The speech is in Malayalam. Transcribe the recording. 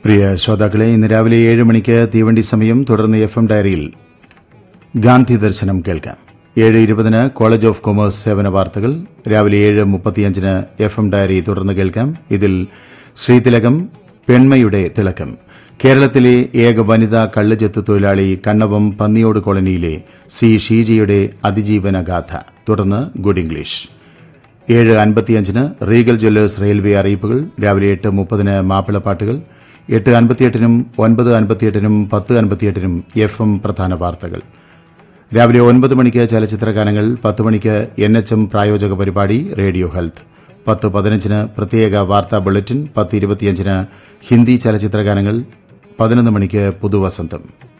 പ്രിയ ശ്രോതാക്കളെ ഇന്ന് രാവിലെ ഏഴ് മണിക്ക് തീവണ്ടി സമയം തുടർന്ന് എഫ് എം ഡയറിയിൽ ഗാന്ധി ദർശനം കേൾക്കാം ഏഴ് ഇരുപതിന് കോളേജ് ഓഫ് കൊമേഴ്സ് സേവന വാർത്തകൾ രാവിലെ ഏഴ് മുപ്പത്തിയഞ്ചിന് എഫ് എം ഡയറി തുടർന്ന് കേൾക്കാം ഇതിൽ ശ്രീതിലകം പെൺമയുടെ തിളക്കം കേരളത്തിലെ ഏക വനിതാ കള്ളുചെത്ത് തൊഴിലാളി കണ്ണവം പന്നിയോട് കോളനിയിലെ സി ഷീജയുടെ അതിജീവന ഗാഥ തുടർന്ന് ഗുഡ് ഇംഗ്ലീഷ് ഏഴ് അൻപത്തിയഞ്ചിന് റീഗൽ ജ്വല്ലേഴ്സ് റെയിൽവേ അറിയിപ്പുകൾ രാവിലെ എട്ട് മുപ്പതിന് മാപ്പിളപ്പാട്ടുകൾ എട്ട് അൻപത്തിയെട്ടിനും ഒൻപത് അൻപത്തിയെട്ടിനും പത്ത് അൻപത്തിയെട്ടിനും എഫ് എം പ്രധാന വാർത്തകൾ രാവിലെ ഒൻപത് മണിക്ക് ചലച്ചിത്ര ഗാനങ്ങൾ പത്ത് മണിക്ക് എൻ എച്ച് എം പ്രായോജക പരിപാടി റേഡിയോ ഹെൽത്ത് പത്ത് പതിനഞ്ചിന് പ്രത്യേക വാർത്താ ബുള്ളറ്റിൻ പത്ത് ഇരുപത്തിയഞ്ചിന് ഹിന്ദി ചലച്ചിത്ര ഗാനങ്ങൾ പതിനൊന്ന് മണിക്ക് പുതുവസന്തം